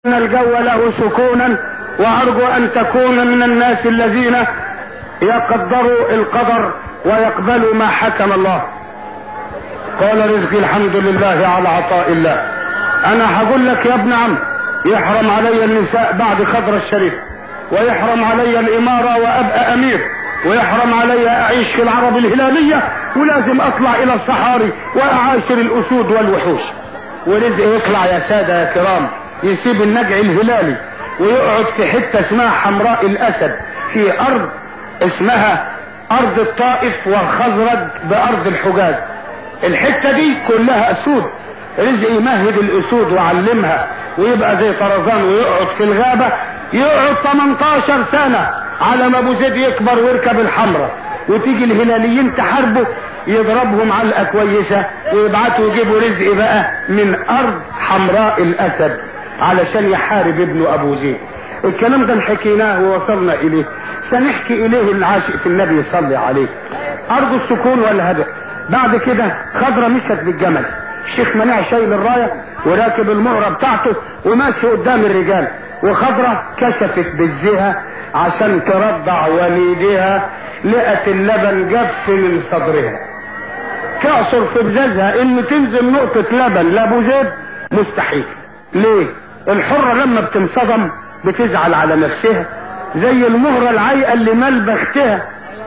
ان الجو له سكونا وارجو ان تكون من الناس الذين يقدروا القدر ويقبلوا ما حكم الله قال رزقي الحمد لله على عطاء الله انا هقول لك يا ابن عم يحرم علي النساء بعد خضر الشريف ويحرم علي الامارة وابقى امير ويحرم علي اعيش في العرب الهلالية ولازم اطلع الى الصحاري واعاشر الاسود والوحوش ورزق يطلع يا سادة يا كرام يسيب النجع الهلالي ويقعد في حتة اسمها حمراء الاسد في ارض اسمها ارض الطائف والخزرج بارض الحجاز الحتة دي كلها اسود رزق يمهد الاسود وعلمها ويبقى زي طرزان ويقعد في الغابة يقعد 18 سنة على ما ابو زيد يكبر ويركب الحمرة وتيجي الهلاليين تحاربه يضربهم علقة كويسة ويبعتوا يجيبوا رزق بقى من ارض حمراء الاسد علشان يحارب ابنه ابو زيد الكلام ده حكيناه ووصلنا اليه سنحكي اليه العاشق في النبي صلى عليه ارجو السكون والهدأ بعد كده خضرة مشت بالجمل الشيخ مناع شايل الراية وراكب المهرة بتاعته وماشي قدام الرجال وخضرة كشفت بالزها عشان ترضع وليدها لقت اللبن جف من صدرها تعصر في بزازها ان تنزل نقطة لبن لابو زيد مستحيل ليه الحرة لما بتنصدم بتزعل على نفسها زي المهرة العيقة اللي مال بختها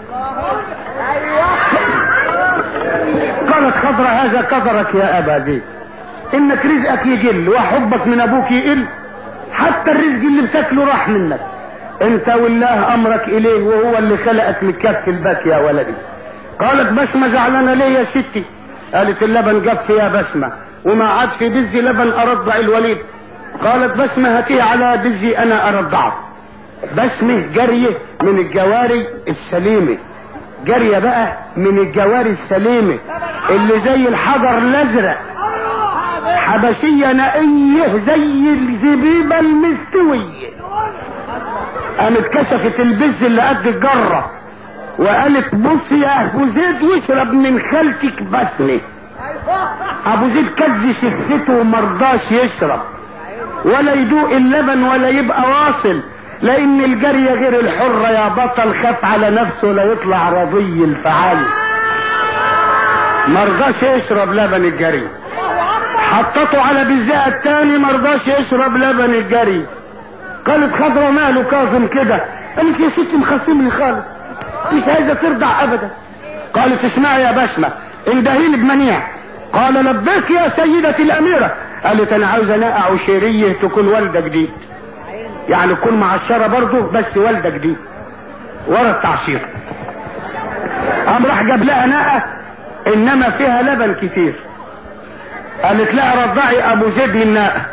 قالت خضرة هذا قدرك يا ابا زيد انك رزقك يقل وحبك من ابوك يقل حتى الرزق اللي بتاكله راح منك انت والله امرك اليه وهو اللي خلقك من كف البك يا ولدي قالت بسمة زعلانة ليه يا ستي قالت اللبن جف يا بسمة وما عاد في بزي لبن ارضع الوليد قالت بسمة هاتيه على بزي انا ارضعه بسمة جارية من الجواري السليمة جارية بقى من الجواري السليمة اللي زي الحجر الازرق حبشية نقية زي الزبيبة المستوية قامت كشفت البز اللي قد الجرة وقالت بص يا ابو زيد واشرب من خالتك بسمة ابو زيد كد شخصته ومرضاش يشرب ولا يدوق اللبن ولا يبقى واصل لان الجارية غير الحرة يا بطل خاف على نفسه لا يطلع رضي الفعال مرضاش يشرب لبن الجري حطته على بزاء التاني مرضاش يشرب لبن الجري قالت خضرة ماله كاظم كده قالت يا ستي مخصمني خالص مش عايزة ترضع ابدا قالت اسمعي يا بسمة اندهيني بمنيع قال لبيك يا سيدتي الاميرة قالت انا عاوزة نقع وشيرية تكون والدة جديد يعني تكون معشرة برضه بس والدة جديد ورا التعشير قام راح جاب لها نقة انما فيها لبن كتير قالت لها رضعي ابو زيد من ناقة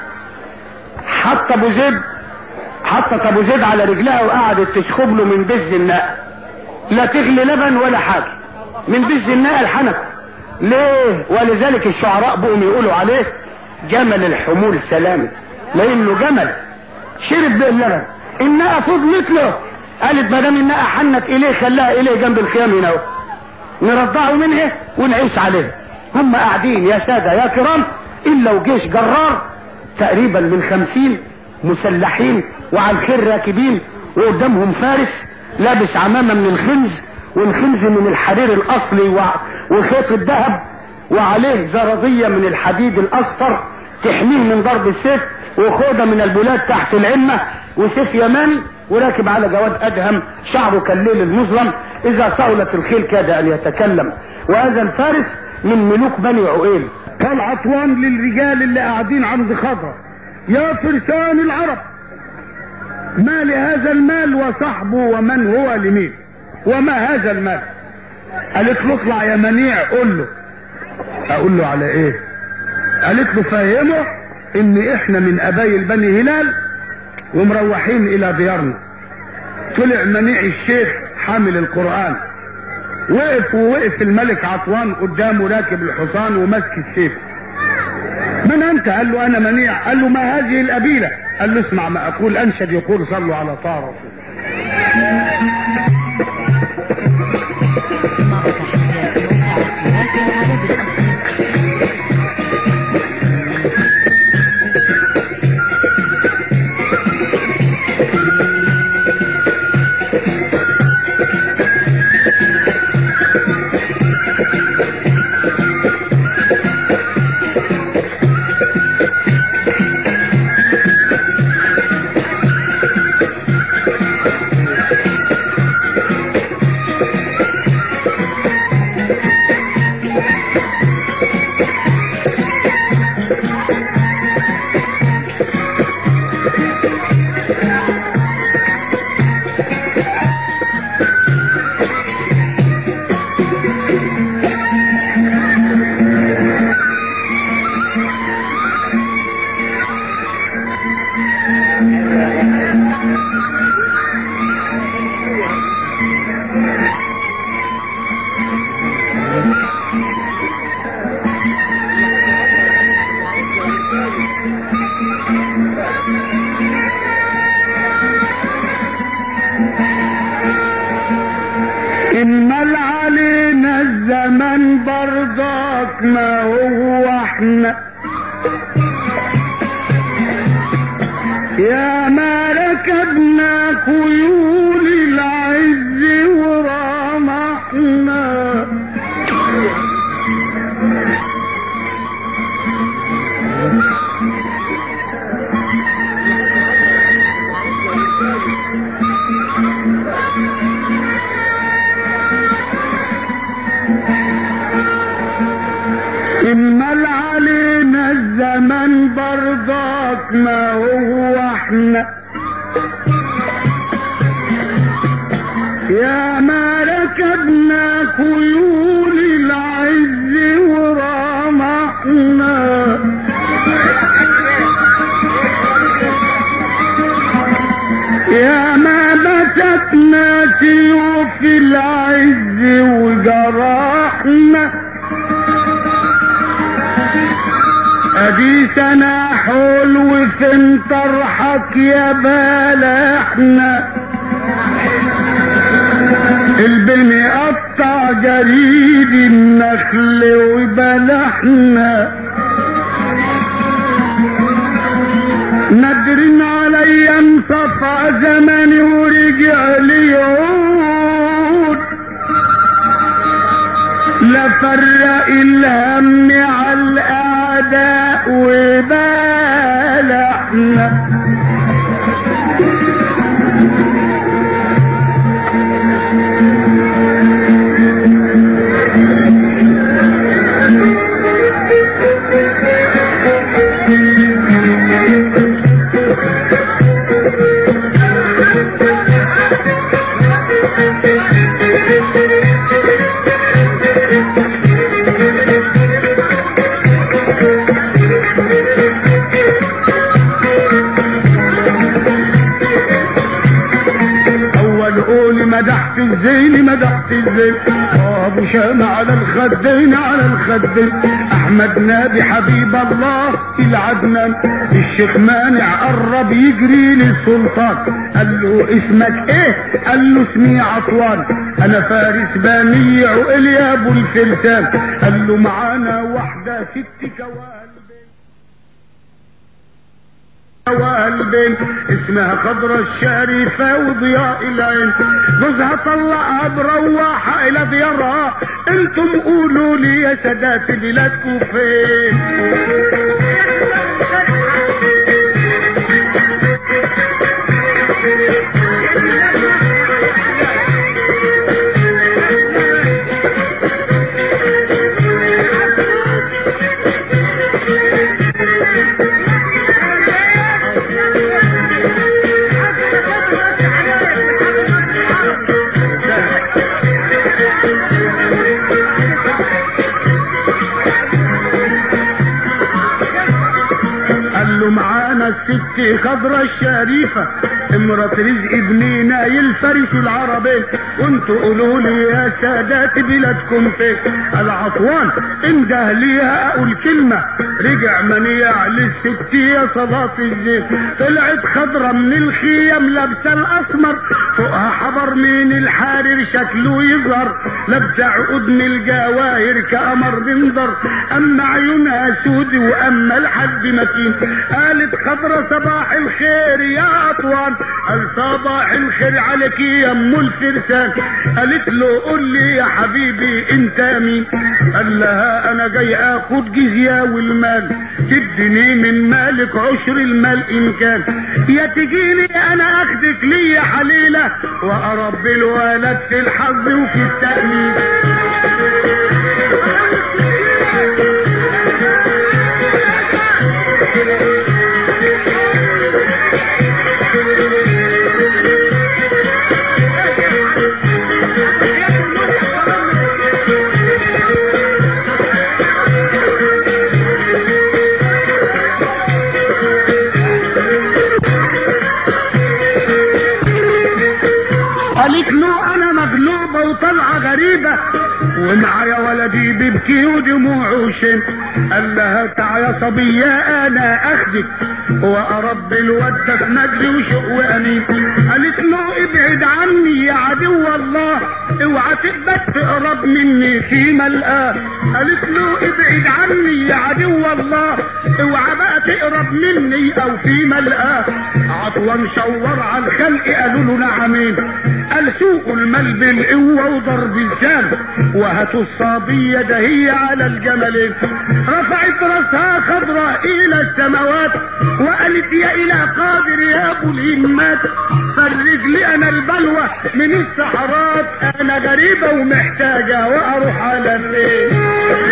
حط ابو زيد حطت ابو زيد على رجلها وقعدت تشخب له من بز الناقة لا تغلي لبن ولا حاجة من بز الناقة الحنك ليه ولذلك الشعراء بقوا يقولوا عليه جمل الحمول سلامة لانه جمل شرب اللبن الناقة فضلت له قالت ما دام الناقة حنت اليه خلاها اليه جنب الخيام هنا اهو نرضعه منها ونعيش عليه هم قاعدين يا سادة يا كرام الا وجيش جرار تقريبا من خمسين مسلحين وعلى الخير راكبين وقدامهم فارس لابس عمامة من الخنز والخنز من الحرير الاصلي وخيط الذهب وعليه زرضية من الحديد الاصفر تحميه من ضرب السيف وخوذة من البلاد تحت العمة وسيف يماني وراكب على جواد ادهم شعره كالليل المظلم اذا صولت الخيل كاد ان يتكلم وهذا الفارس من ملوك بني عقيل قال عطوان للرجال اللي قاعدين عند خضرة يا فرسان العرب ما لهذا المال وصحبه ومن هو لمين وما هذا المال قالت له اطلع يا منيع قول له اقول له على ايه قالت له فهمه ان احنا من قبايل بني هلال ومروحين الى ديارنا طلع منيع الشيخ حامل القرآن وقف ووقف الملك عطوان قدامه راكب الحصان وماسك السيف من انت قال له انا منيع قال له ما هذه القبيلة قال له اسمع ما اقول انشد يقول صلوا على طه رسول مع تحيات موقع تراث العرب الأصيل ما هو احنا يا ما ركبنا خيول العز ورمحنا المال علينا الزمن برضاك ما هو احنا يا ما ركبنا خيول العز ورمحنا يا ما مسكنا سيوف العز وجرحنا ادي سنة حلو فين طرحك يا بلحنا البن قطع جريد النخل وبلحنا ندرن عليا انصفى زمني ورجع لي يعود لفرق الهم على الاعداء وبالحنا اول قولي مدحت الزين مدحت الزين ابو شام على الخدين على الخدين احمد نبي حبيب الله العدنان الشيخ مانع قرب يجري للسلطان قال له اسمك ايه قال له اسمي عطوان انا فارس بني عقل يا ابو الفرسان قال له معانا واحده ست كوال وقلبين اسمها خضرة الشريفة وضياء العين جوزها طلعها بروحها الى ديارها انتم قولوا لي يا سادات بلادكم فين قال له معانا الست خضرة الشريفة امرة رزق ابننا الفارس العربي وانتوا قولوا لي يا سادات بلادكم فين العطوان انده ليها اقول كلمة رجع منيع للست يا صلاة الزين طلعت خضرة من الخيم لابسة الاسمر فوقها حبر من الحرير شكله يظهر لابسة عقود من الجواهر كقمر منظر اما عيونها سود واما الحد متين قالت خضرة صباح الخير يا اطوان قال صباح الخير عليك يا ام الفرسان قالت له قول لي يا حبيبي انت مين قال لها انا جاي اخد جزية والمال تدني من مالك عشر المال ان كان يا تجيني انا اخدك لي يا حليلة واقرب الولد في الحظ وفي التأمين قالت له انا مغلوبة وطلعة غريبة ومعايا ولدي بيبكي ودموعه شم قال لها تعا يا صبية انا اخدك وارب الودة في نجري وشوق وانين قالت له ابعد عني يا عدو الله اوعى تقبل تقرب مني في ملقاه قالت له ابعد عني يا عدو الله اوعى بقى تقرب مني او في ملقاه عطوة مشور على الخلق قالوا له نعمين قال سوق المال بالقوة وضرب الزام وهاتوا الصابية ده هي على الجملين رفعت راسها خضراء الى السماوات وقالت يا اله قادر يا ابو الهمات فرج لي انا البلوى من السحرات انا غريبة ومحتاجة واروح على فين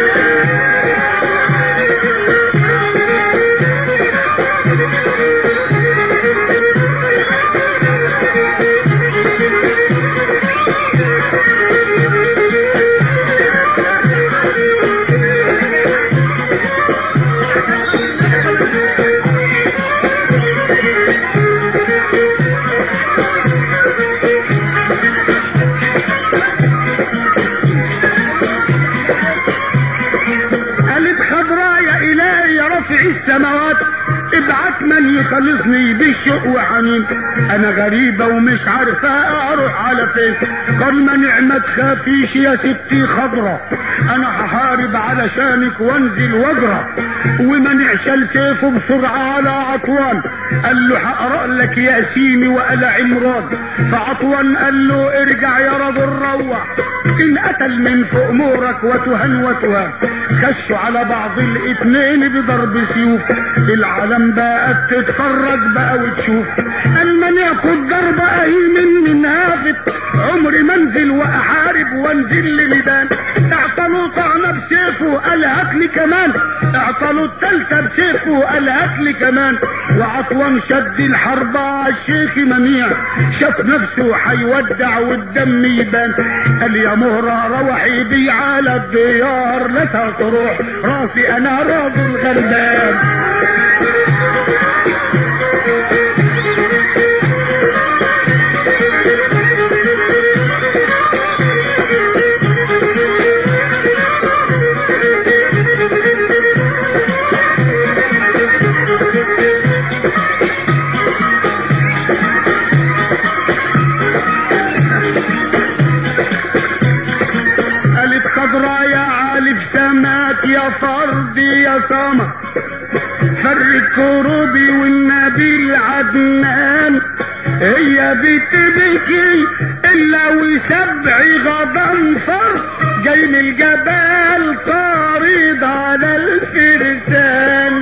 قالت خضراء يا إلهي يا رافع السماوات ابعت من يخلصني بالشوق وحنين انا غريبة ومش عارفة اروح على فين قال ما نعمة خافيش يا ستي خضرة انا هحارب علشانك وانزل واجرى ومنعش سيفه بسرعة على عطوان قال له هقرأ لك ياسين وآل عمران فعطوان قال له ارجع يا رجل روح تنقتل من فوق امورك وتهن وتهان خشوا على بعض الاتنين بضرب سيوف العالم بقت تتفرج بقى وتشوف قال من ياخد ضربة اهيمن من هافت عمري منزل واحارب وانزل لميدان اعطلوا طعنة بسيفه قال هاتلي كمان اعطلوا التالتة بسيفه قال هاتلي كمان وعطوان شد الحرب على الشيخ منيع شاف نفسه حيودع والدم يبان قال يا مهرة روحي بي على الديار لا تروح راسي انا راجل غلبان قالت خضرا يا عالف سماك يا فردي يا سما فرد كروبي والنبي العدنان هي بتبكي الا وسبعي غضنفر جاي من الجبال طارد على الفرسان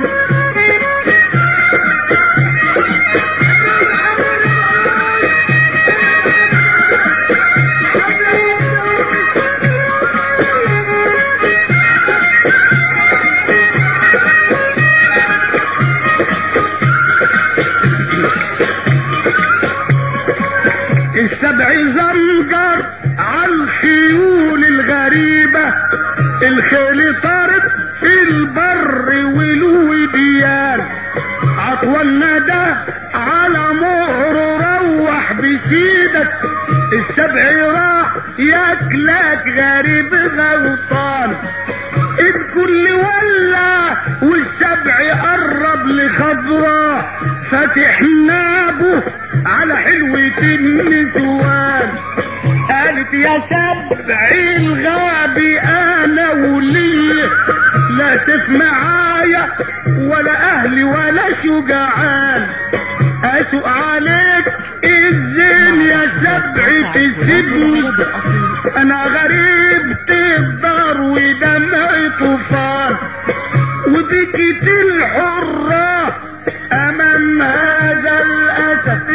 السبع زمجر عالخيول الغريبة الخيل طارت في البر والوديان عطولنا ده على مهر روح بسيدك السبع راح ياكلك غريب غلطان الكل ولع والسبع قرب لخضرة فاتح نابه على حلوة النسوان قالت يا سبع الغابي انا ولي لا تف معايا ولا اهلي ولا شجعان اسوق عليك الزين يا سبع تسيبني العربي الأصيل انا غريب تقدر ودمعي طوفان وبكت الحرة امام هذا الاسد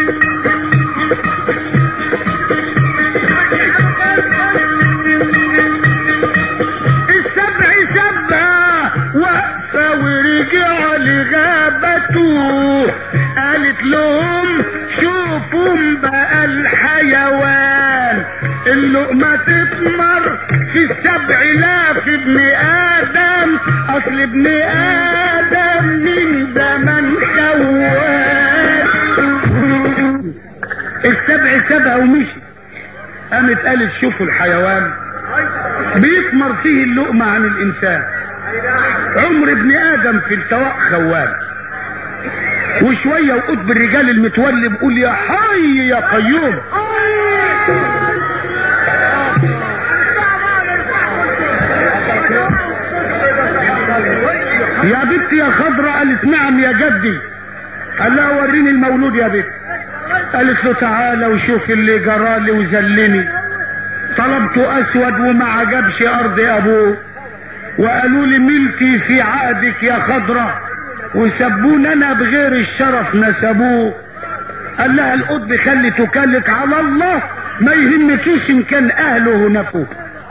السبع سبعة واقفة ورجع لغابته قالت لهم شوفوا بقى الحيوان اللقمة تثمر في السبع لا في ابن آدم أصل ابن آدم من زمن خوان السبع سبع ومشي قامت قالت شوفوا الحيوان بيثمر فيه اللقمة عن الإنسان عمر ابن آدم في التواء خوان وشوية وقطب الرجال المتولي بيقول يا حي يا قيوم يا بنت يا خضرة قالت نعم يا جدي قال لها وريني المولود يا بنت قالت له تعالى وشوف اللي جرالي وذلني طلبته اسود وما عجبش ارض ابوه وقالوا لي ملتي في عقدك يا خضرة وسبوني انا بغير الشرف نسبوه قال لها القطب خلي تكلك على الله ما يهمكيش ان كان اهله نفوه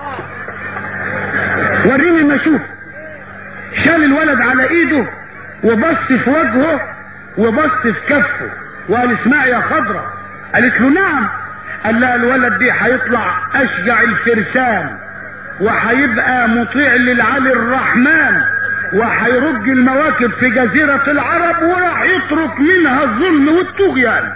وريني ما اشوف شال الولد على ايده وبص في وجهه وبص في كفه وقال اسمعي يا خضرة قالت له نعم قال لها الولد دي هيطلع اشجع الفرسان وهيبقى مطيع للعلي الرحمن وهيرج المواكب في جزيرة العرب وراح يترك منها الظلم والطغيان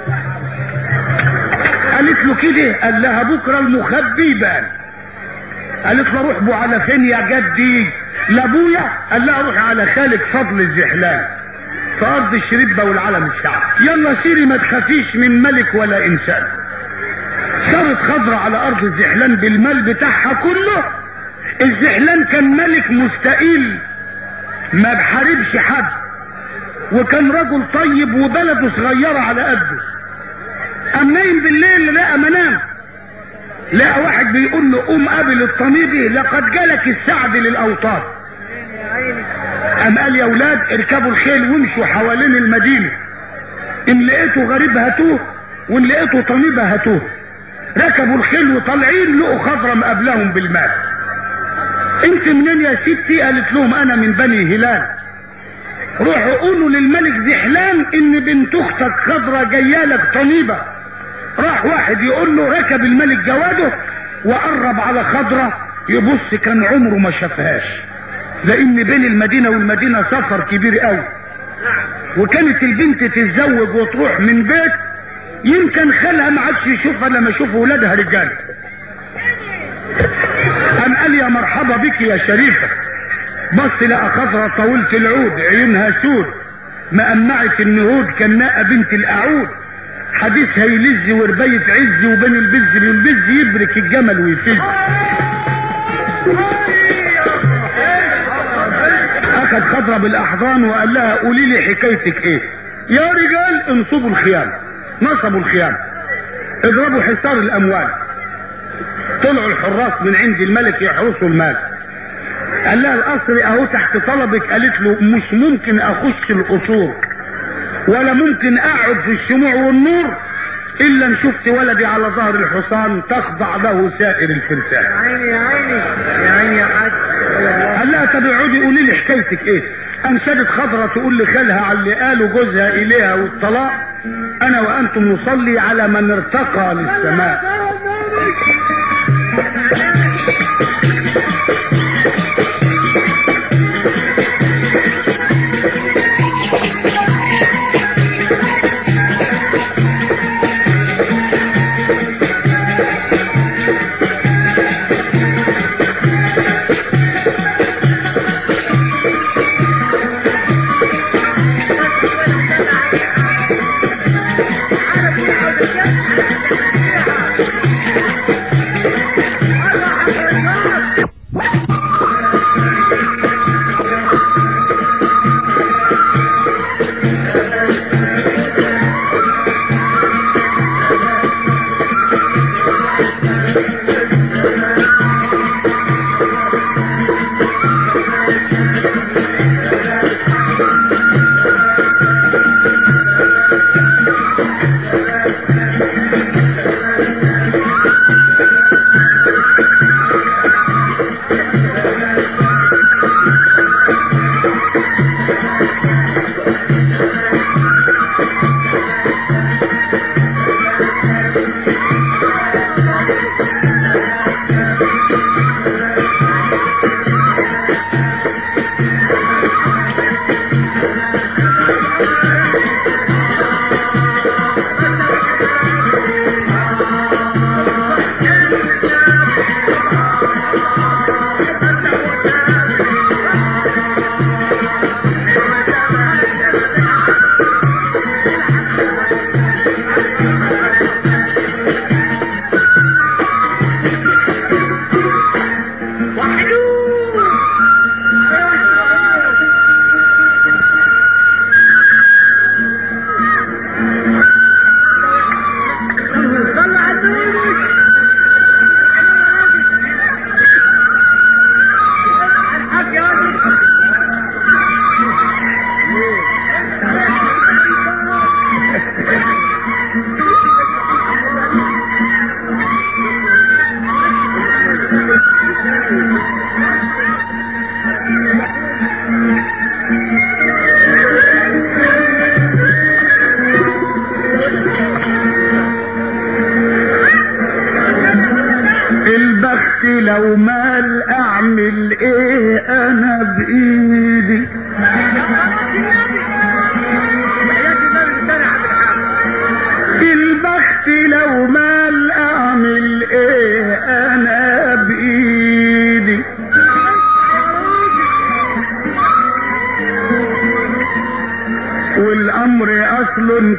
قالت له كده قال لها بكرة المخبي يبان قالت له روح بو على فين يا جدي لابويا قال لها روح على خالك فضل الزحلان في ارض الشريبه والعلم الشعب يلا سيري ما تخافيش من ملك ولا انسان صارت خضرة على ارض الزحلان بالمال بتاعها كله الزحلان كان ملك مستقيل ما بحاربش حد وكان رجل طيب وبلده صغيرة على قده قام نايم بالليل لقى منام لقى واحد بيقول له قوم قابل الطميبي لقد جالك السعد للاوطان قام قال يا اولاد اركبوا الخيل وامشوا حوالين المدينه ان لقيتوا غريب هاتوه وان لقيتوا طميبه هاتوه ركبوا الخيل وطالعين لقوا خضره مقابلهم بالمال انت منين يا ستي قالت لهم انا من بني هلال روحوا قولوا للملك زحلان ان بنت اختك خضره جايه لك طنيبه راح واحد يقول له ركب الملك جواده وقرب على خضره يبص كان عمره ما شافهاش لان بين المدينه والمدينه سفر كبير قوي وكانت البنت تتزوج وتروح من بيت يمكن خالها ما عادش يشوفها لما يشوف ولادها رجال قام قال يا مرحبا بك يا شريفه بص لقى خضره طويله العود عيونها سود مقمعه النهود كناقه بنت الاعود حديثها يلز وربية عز وبين البز بالبز يبرك الجمل ويفز اخذ خضرة بالاحضان وقال لها قولي لي حكايتك ايه يا رجال انصبوا الخيام نصبوا الخيام اضربوا حصار الاموال طلعوا الحراس من عند الملك يحرسوا المال قال لها القصر اهو تحت طلبك قالت له مش ممكن اخش القصور ولا ممكن اقعد في الشموع والنور الا ان شفت ولدي على ظهر الحصان تخضع له سائر الفرسان عيني يا عيني يا عيني يا حاج قال لها طب اقعدي قولي لي حكايتك ايه انشدت خضرة تقول لخالها على اللي قاله جوزها اليها والطلاق انا وانتم نصلي على من ارتقى للسماء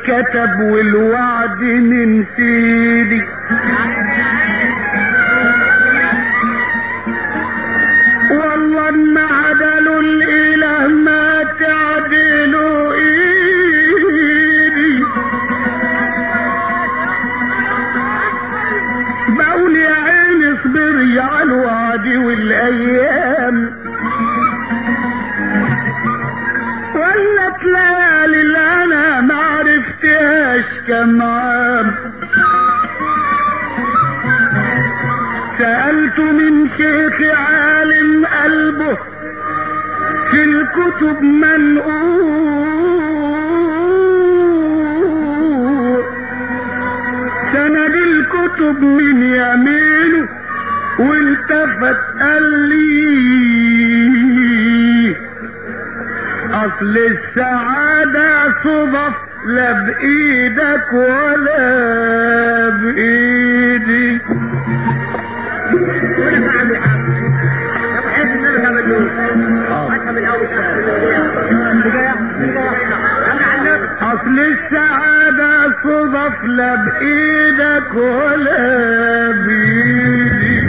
اتكتب والوعد من سيدي والله ان عدلوا الاله ما تعدلوا ايدي بقول يا عيني اصبري على الوعد والايام ولت ليالي اللي انا ما عرفتهاش كم عام سألت من شيخ عالم قلبه في الكتب منقور سند الكتب من يمينه والتفت قال لي اصل السعادة صدف لا بايدك ولا بايدي اصل السعادة صدف لا بايدك ولا بايدي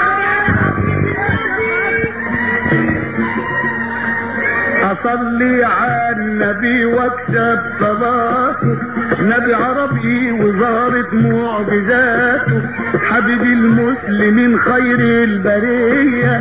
اصلي على النبي واكسب صلاته نبي عربي وزارة معجزاته حبيب المسلمين خير البرية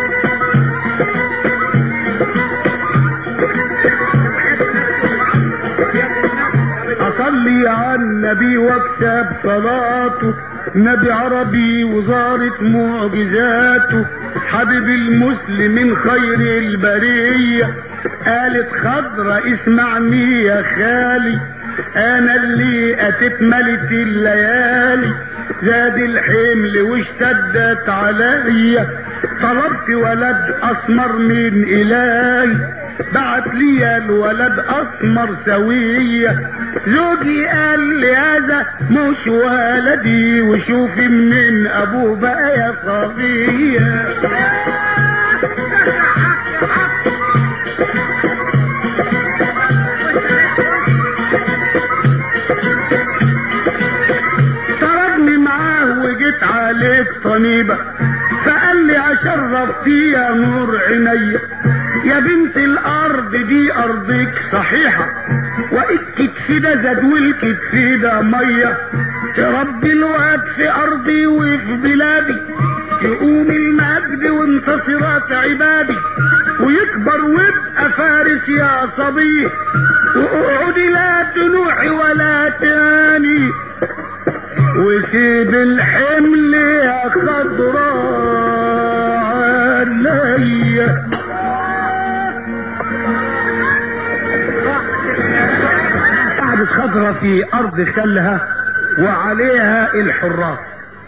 اصلي على النبي واكسب صلاته نبي عربي وزارة معجزاته حبيب المسلمين خير البرية قالت خضرة اسمعني يا خالي انا اللي اتت ملت الليالي زاد الحمل واشتدت عليا طلبت ولد اسمر من الهي بعت لي الولد اسمر سوية زوجي قال لي هذا مش ولدي وشوفي من ابوه بقى يا صبية طردني معاه وجيت عليك طنيبة فقال لي اشرفتي يا نور عينيا يا بنت الارض دي ارضك صحيحة والكتف ده زاد والكتف ده مية تربي الواد في ارضي وفي بلادي يقوم المجد وانتصارات عبادي ويكبر ويبقى فارس يا صبي وقعدي لا تنوحي ولا تاني وسيب الحمل يا خضراء عليا قعدت خضرة في أرض خلها وعليها الحراس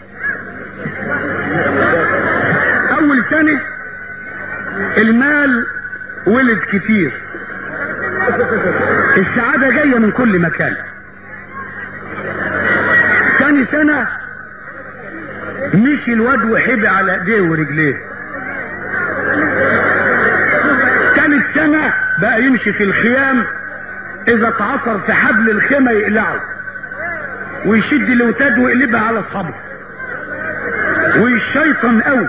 أول سنة المال ولد كتير السعادة جاية من كل مكان تاني سنة مشي الواد وحبي على ايديه ورجليه تالت سنة بقى يمشي في الخيام اذا اتعثر في حبل الخيمة يقلعه ويشد الوتاد ويقلبها على اصحابه ويشيطن قوي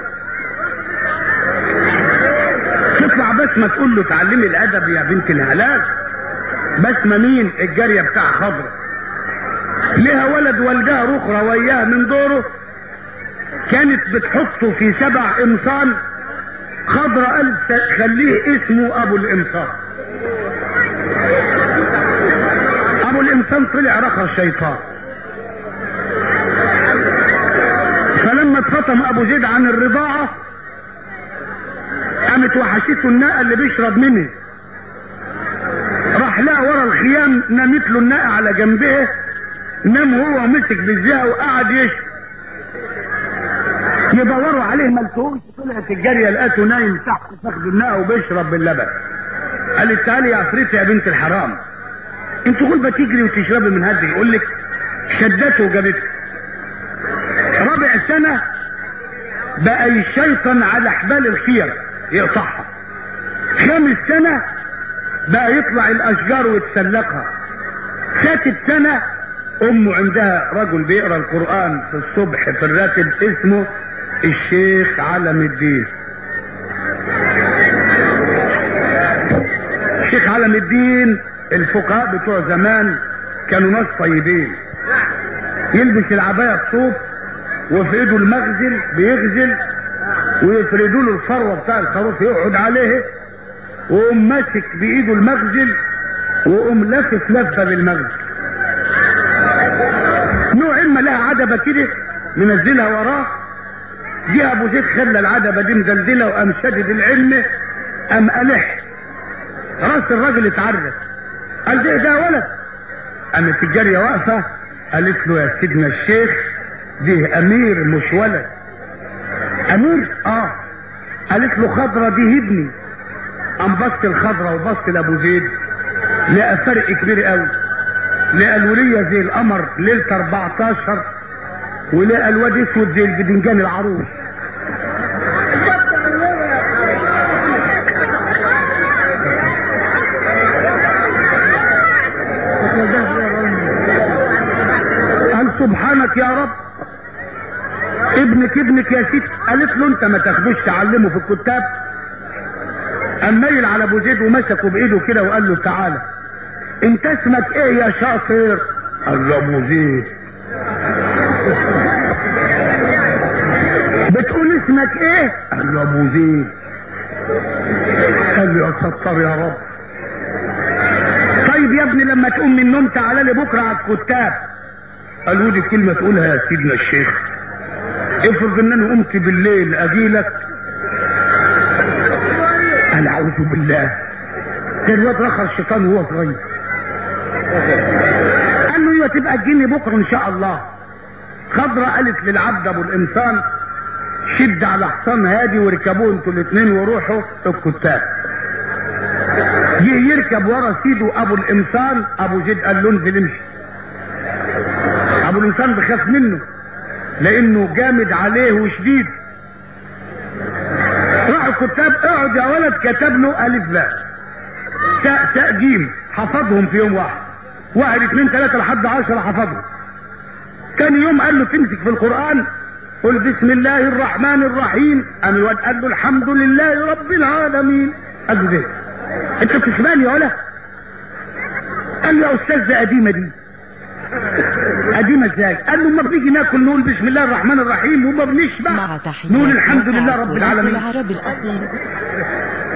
تطلع بسمة تقول له تعلمي الادب يا بنت الهلاك بسمة مين الجارية بتاع خضرة لها ولد والدها رخرة وياها من دوره كانت بتحطه في سبع امصان خضرة قالت تخليه اسمه ابو الامصان ابو الامصان طلع رخر الشيطان فلما اتفطم ابو زيد عن الرضاعة قامت وحشته الناقة اللي بيشرب منه راح لها ورا الخيام نامت له الناقة على جنبه نام هو ومسك بالزهق وقعد يشرب يدوروا عليه ملتوش طلعت الجاريه لقيته نايم تحت فخذ الناقه وبيشرب باللبن قالت تعالي يا عفريتة يا بنت الحرام انت غلبة تجري وتشربي من هدي يقول لك شدته وجابته رابع سنة بقى الشيطان على حبال الخير يقطعها خامس سنة بقى يطلع الاشجار ويتسلقها فاتت سنة أمه عندها رجل بيقرأ القرآن في الصبح في الراتب اسمه الشيخ علم الدين الشيخ علم الدين الفقهاء بتوع زمان كانوا ناس طيبين يلبس العباية الطوب وفي ايده المغزل بيغزل ويفردوا له الفروة بتاع الخروف يقعد عليه ويقوم ماسك بايده المغزل ويقوم لافف لفه بالمغزل نوع اما لها عدبه كده منزلها وراه جه ابو زيد خلى العدبه دي مدلدله وقام شدد العلم قام قلح راس الراجل اتعرف قال ده ده ولد قامت الجاريه واقفه قالت له يا سيدنا الشيخ دي امير مش ولد امير اه قالت له خضرة دي ابني قام بص الخضرة وبص لابو زيد لقى فرق كبير قوي لقى الولية زي القمر ليلة 14 ولقى الواد اسود زي البدنجان العروس قال سبحانك يا رب ابنك ابنك يا ست قالت له انت ما تاخدوش تعلمه في الكتاب قام مايل على ابو زيد ومسكه بايده كده وقال له تعالى انت اسمك ايه يا شاطر قال له ابو زيد بتقول اسمك ايه قال له ابو زيد قال له يا ستار يا رب طيب يا ابني لما تقوم من النوم تعالى لي بكره على الكتاب قالوا لي كلمه تقولها يا سيدنا الشيخ افرض ان انا قمت بالليل اجيلك انا اعوذ بالله كان الواد رخر الشيطان وهو صغير قال له ايوه تبقى تجيني بكره ان شاء الله خضرة قالت للعبد ابو الانسان شد على حصان هادي واركبوه انتوا الاثنين وروحوا الكتاب جه يركب ورا سيده ابو الانسان ابو زيد قال له انزل امشي ابو الانسان بخاف منه لانه جامد عليه وشديد راح الكتاب اقعد يا ولد كتب له الف باء تاء تاء جيم حفظهم في يوم واحد واحد اثنين ثلاثة لحد عشرة حفظهم تاني يوم قال له تمسك في القرآن قل بسم الله الرحمن الرحيم قام الواد قال له الحمد لله رب العالمين قال له ده انت بتسمعني يا ولا قال له يا استاذ ده قديمه دي قديمه ازاي قال له ما بنيجي ناكل نقول بسم الله الرحمن الرحيم وما بنشبع مع تحيات نقول الحمد لله موقع رب تراث العالمين العربي الأصيل